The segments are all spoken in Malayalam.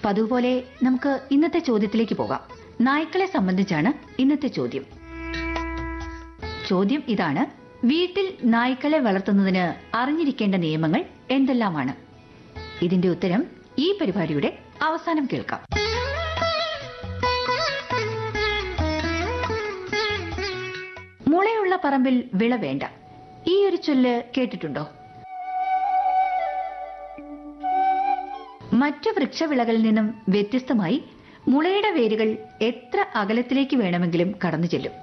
പതിവ് പോലെ നമുക്ക് ഇന്നത്തെ ചോദ്യത്തിലേക്ക് പോകാം നായ്ക്കളെ സംബന്ധിച്ചാണ് ഇന്നത്തെ ചോദ്യം ചോദ്യം ഇതാണ് വീട്ടിൽ നായ്ക്കളെ വളർത്തുന്നതിന് അറിഞ്ഞിരിക്കേണ്ട നിയമങ്ങൾ എന്തെല്ലാമാണ് ഇതിന്റെ ഉത്തരം ഈ പരിപാടിയുടെ അവസാനം കേൾക്കാം മുളയുള്ള പറമ്പിൽ വിള വേണ്ട ഈ ഒരു ചൊല്ല് കേട്ടിട്ടുണ്ടോ മറ്റു വൃക്ഷവിളകളിൽ നിന്നും വ്യത്യസ്തമായി മുളയുടെ വേരുകൾ എത്ര അകലത്തിലേക്ക് വേണമെങ്കിലും കടന്നു ചെല്ലും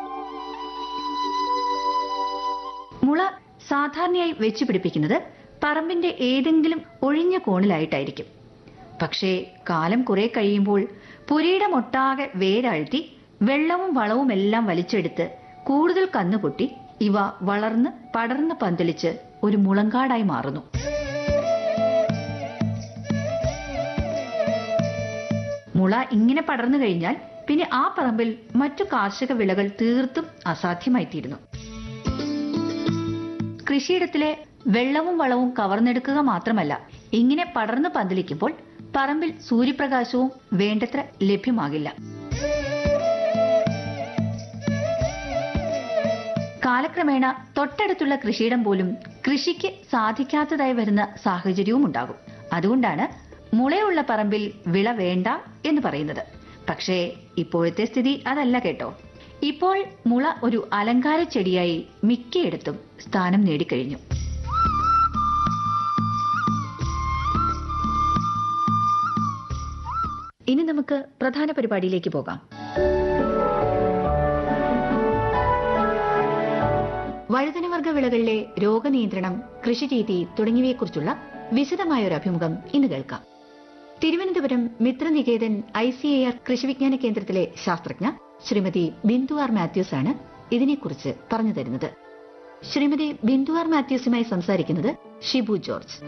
മുള സാധാരണയായി വെച്ചു പിടിപ്പിക്കുന്നത് പറമ്പിന്റെ ഏതെങ്കിലും ഒഴിഞ്ഞ കോണിലായിട്ടായിരിക്കും പക്ഷേ കാലം കുറെ കഴിയുമ്പോൾ പുരയുടെ മൊട്ടാകെ വേരാഴ്ത്തി വെള്ളവും വളവും എല്ലാം വലിച്ചെടുത്ത് കൂടുതൽ കന്നുപൊട്ടി ഇവ വളർന്ന് പടർന്ന് പന്തലിച്ച് ഒരു മുളങ്കാടായി മാറുന്നു മുള ഇങ്ങനെ പടർന്നു കഴിഞ്ഞാൽ പിന്നെ ആ പറമ്പിൽ മറ്റു കാർഷിക വിളകൾ തീർത്തും അസാധ്യമായിത്തീരുന്നു കൃഷിയിടത്തിലെ വെള്ളവും വളവും കവർന്നെടുക്കുക മാത്രമല്ല ഇങ്ങനെ പടർന്നു പന്തലിക്കുമ്പോൾ പറമ്പിൽ സൂര്യപ്രകാശവും വേണ്ടത്ര ലഭ്യമാകില്ല കാലക്രമേണ തൊട്ടടുത്തുള്ള കൃഷിയിടം പോലും കൃഷിക്ക് സാധിക്കാത്തതായി വരുന്ന സാഹചര്യവും ഉണ്ടാകും അതുകൊണ്ടാണ് മുളയുള്ള പറമ്പിൽ വിള വേണ്ട എന്ന് പറയുന്നത് പക്ഷേ ഇപ്പോഴത്തെ സ്ഥിതി അതല്ല കേട്ടോ ഇപ്പോൾ മുള ഒരു അലങ്കാര ചെടിയായി മിക്കയിടത്തും സ്ഥാനം നേടിക്കഴിഞ്ഞു ഇനി നമുക്ക് പ്രധാന പരിപാടിയിലേക്ക് പോകാം വഴുതനവർഗ വിളകളിലെ രോഗനിയന്ത്രണം കൃഷിരീതി തുടങ്ങിയവയെക്കുറിച്ചുള്ള വിശദമായ ഒരു അഭിമുഖം ഇന്ന് കേൾക്കാം Thiruvananthapuram Mitraniketan I C A R കൃഷിവിജ്ഞാന കേന്ദ്രത്തിലെ ശാസ്ത്രജ്ഞ ശ്രീമതി ബിന്ദു ആർ മാത്യൂസ് ആണ് ഇതിനെക്കുറിച്ച് പറഞ്ഞു തരുന്നത് ശ്രീമതി ബിന്ദു ആർ മാത്യൂസുമായി സംസാരിക്കുന്നത് ഷിബു ജോർജ്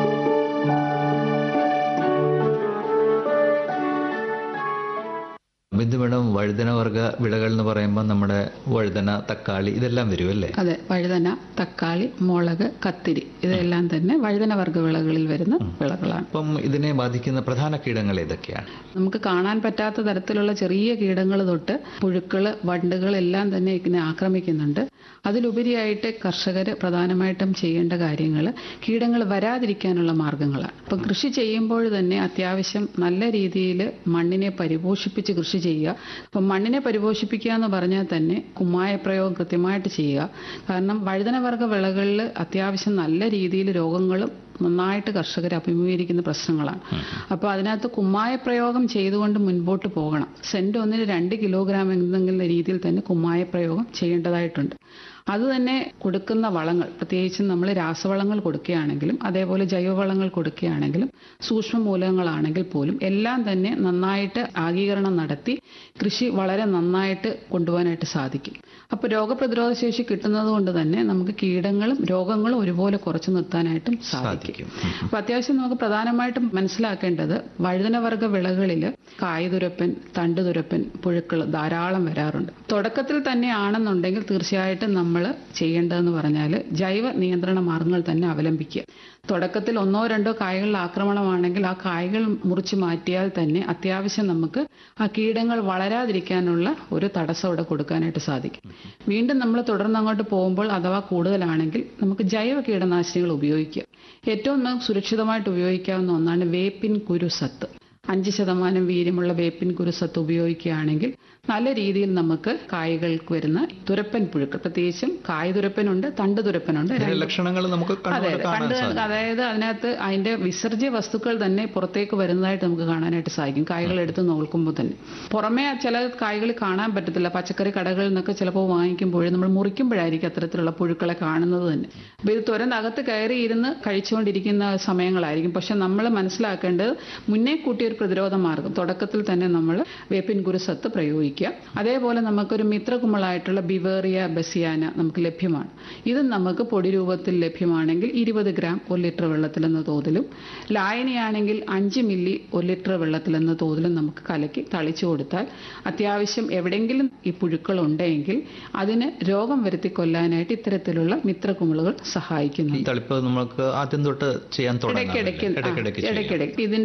ബിന്ദു മേഡം വഴുതന വർഗ വിളകൾ എന്ന് പറയുമ്പോൾ നമ്മുടെ വഴുതന തക്കാളി ഇതെല്ലാം വരും അല്ലേ അതെ വഴുതന തക്കാളി മുളക് കത്തിരി ഇതെല്ലാം തന്നെ വഴുതന വർഗ്ഗ വിളകളിൽ വരുന്ന വിളകളാണ് അപ്പം ഇതിനെ ബാധിക്കുന്ന പ്രധാന കീടങ്ങൾ ഏതൊക്കെയാണ് നമുക്ക് കാണാൻ പറ്റാത്ത തരത്തിലുള്ള ചെറിയ കീടങ്ങൾ തൊട്ട് പുഴുക്കള് വണ്ടുകൾ എല്ലാം തന്നെ ഇതിനെ ആക്രമിക്കുന്നുണ്ട് അതിലുപരിയായിട്ട് കർഷകർ പ്രധാനമായിട്ടും ചെയ്യേണ്ട കാര്യങ്ങൾ കീടങ്ങൾ വരാതിരിക്കാനുള്ള മാർഗങ്ങളാണ് അപ്പം കൃഷി ചെയ്യുമ്പോൾ തന്നെ അത്യാവശ്യം നല്ല രീതിയിൽ മണ്ണിനെ പരിപോഷിപ്പിച്ച് കൃഷി ചെയ്യുക അപ്പം മണ്ണിനെ പരിപോഷിപ്പിക്കുക എന്ന് പറഞ്ഞാൽ തന്നെ കുമ്മായ പ്രയോഗം കൃത്യമായിട്ട് ചെയ്യുക കാരണം വഴുതനവർഗ വിളകളിൽ അത്യാവശ്യം നല്ല രീതിയിൽ രോഗങ്ങളും നന്നായിട്ട് കർഷകർ അഭിമുഖീകരിക്കുന്ന പ്രശ്നങ്ങളാണ് അപ്പോൾ അതിനകത്ത് കുമ്മായ പ്രയോഗം ചെയ്തുകൊണ്ട് മുൻപോട്ട് പോകണം സെന്റ് ഒന്നിന് രണ്ട് കിലോഗ്രാം എന്തെങ്കിലും രീതിയിൽ തന്നെ കുമ്മായ പ്രയോഗം ചെയ്യേണ്ടതായിട്ടുണ്ട് അത് തന്നെ കൊടുക്കുന്ന വളങ്ങൾ പ്രത്യേകിച്ചും നമ്മൾ രാസവളങ്ങൾ കൊടുക്കുകയാണെങ്കിലും അതേപോലെ ജൈവവളങ്ങൾ കൊടുക്കുകയാണെങ്കിലും സൂക്ഷ്മ മൂലകങ്ങളാണെങ്കിൽ പോലും എല്ലാം തന്നെ നന്നായിട്ട് ആഗീകരണം നടത്തി കൃഷി വളരെ നന്നായിട്ട് കൊണ്ടുപോകാനായിട്ട് സാധിക്കും അപ്പോൾ രോഗപ്രതിരോധ ശേഷി കിട്ടുന്നത് കൊണ്ട് തന്നെ നമുക്ക് കീടങ്ങളും രോഗങ്ങളും ഒരുപോലെ കുറച്ചു നിർത്താനായിട്ടും സാധിക്കും സാധിക്കും അപ്പൊ അത്യാവശ്യം നമുക്ക് പ്രധാനമായിട്ടും മനസ്സിലാക്കേണ്ടത് വഴുതനവർഗ വിളകളിൽ കായ്തുരപ്പൻ തണ്ടുതുരപ്പൻ പുഴുക്കൾ ധാരാളം വരാറുണ്ട് തുടക്കത്തിൽ തന്നെ ആണെന്നുണ്ടെങ്കിൽ തീർച്ചയായിട്ടും നമ്മൾ ചെയ്യേണ്ടതെന്ന് പറഞ്ഞാൽ ജൈവ നിയന്ത്രണ മാർഗങ്ങൾ തന്നെ അവലംബിക്കുക തുടക്കത്തിൽ ഒന്നോ രണ്ടോ കായകളുടെ ആക്രമണമാണെങ്കിൽ ആ കായകൾ മുറിച്ച് മാറ്റിയാൽ തന്നെ അത്യാവശ്യം നമുക്ക് ആ കീടങ്ങൾ വളരാതിരിക്കാനുള്ള ഒരു തടസ്സം ഇവിടെ കൊടുക്കാനായിട്ട് സാധിക്കും വീണ്ടും നമ്മൾ തുടർന്ന് അങ്ങോട്ട് പോകുമ്പോൾ അഥവാ കൂടുതലാണെങ്കിൽ നമുക്ക് ജൈവ കീടനാശിനികൾ ഉപയോഗിക്കുക ഏറ്റവും നമുക്ക് സുരക്ഷിതമായിട്ട് ഉപയോഗിക്കാവുന്ന ഒന്നാണ് വേപ്പിൻ കുരുസത്ത് അഞ്ച് ശതമാനം വീര്യമുള്ള വേപ്പിൻ കുരുസത്ത് ഉപയോഗിക്കുകയാണെങ്കിൽ നല്ല രീതിയിൽ നമുക്ക് കായ്കൾക്ക് വരുന്ന തുരപ്പൻ പുഴുക്കൾ പ്രത്യേകിച്ചും കായ് തുരപ്പനുണ്ട് തണ്ട് തുരപ്പനുണ്ട് ഇതിന്റെ രണ്ട് ലക്ഷണങ്ങൾ നമുക്ക് അതെ കണ്ണുകൊണ്ട് അതെ കാണാൻ കണ്ട് സാധിക്കും അതായത് അതിനകത്ത് അതിന്റെ വിസർജ്യ വസ്തുക്കൾ തന്നെ പുറത്തേക്ക് വരുന്നതായിട്ട് നമുക്ക് കാണാനായിട്ട് സാധിക്കും കായ്കൾ എടുത്ത് നോക്കുമ്പോൾ തന്നെ പുറമേ ചില കായ്കൾ കാണാൻ പറ്റത്തില്ല പച്ചക്കറി കടകളിൽ നിന്നൊക്കെ ചിലപ്പോൾ വാങ്ങിക്കുമ്പോൾ നമ്മൾ മുറിക്കുമ്പോഴായിരിക്കും അത്തരത്തിലുള്ള പുഴുക്കളെ കാണുന്നത് തന്നെ അപ്പൊ ഇത് തുരന്നകത്ത് കയറി ഇരുന്ന് കഴിച്ചുകൊണ്ടിരിക്കുന്ന സമയങ്ങളായിരിക്കും പക്ഷെ നമ്മൾ മനസ്സിലാക്കേണ്ടത് മുന്നേ കൂട്ടിയ ഒരു പ്രതിരോധ മാർഗം തുടക്കത്തിൽ തന്നെ നമ്മൾ വേപ്പിൻ കുരുസത്ത് പ്രയോഗിക്കുക അതേപോലെ നമുക്കൊരു മിത്രകുമളായിട്ടുള്ള ബിവേറിയ ബസിയാന നമുക്ക് ലഭ്യമാണ് ഇത് നമുക്ക് പൊടി രൂപത്തിൽ ലഭ്യമാണെങ്കിൽ ഇരുപത് ഗ്രാം ഒരു ലിറ്റർ വെള്ളത്തിലെന്ന തോതിലും ലായനിയാണെങ്കിൽ അഞ്ച് മില്ലി ഒരു ലിറ്റർ വെള്ളത്തിലെന്ന തോതിലും നമുക്ക് കലക്കി തളിച്ചു കൊടുത്താൽ അത്യാവശ്യം എവിടെയെങ്കിലും ഈ പുഴുക്കൾ ഉണ്ടെങ്കിൽ അതിന് രോഗം വരുത്തി കൊല്ലാനായിട്ട് ഇത്തരത്തിലുള്ള മിത്രകുമിളുകൾ ഈ സഹായിക്കുന്നു തളിപ്പ് നമുക്ക് ആദ്യം തൊട്ട് ചെയ്യാൻ തുടങ്ങാം ഇടയ്ക്കിടയ്ക്ക് ആ, ഇടയ്ക്കിടയ്ക്ക് ചെയ്യാം. ഇടയ്ക്കിടയ്ക്ക് ഇതിന്റെ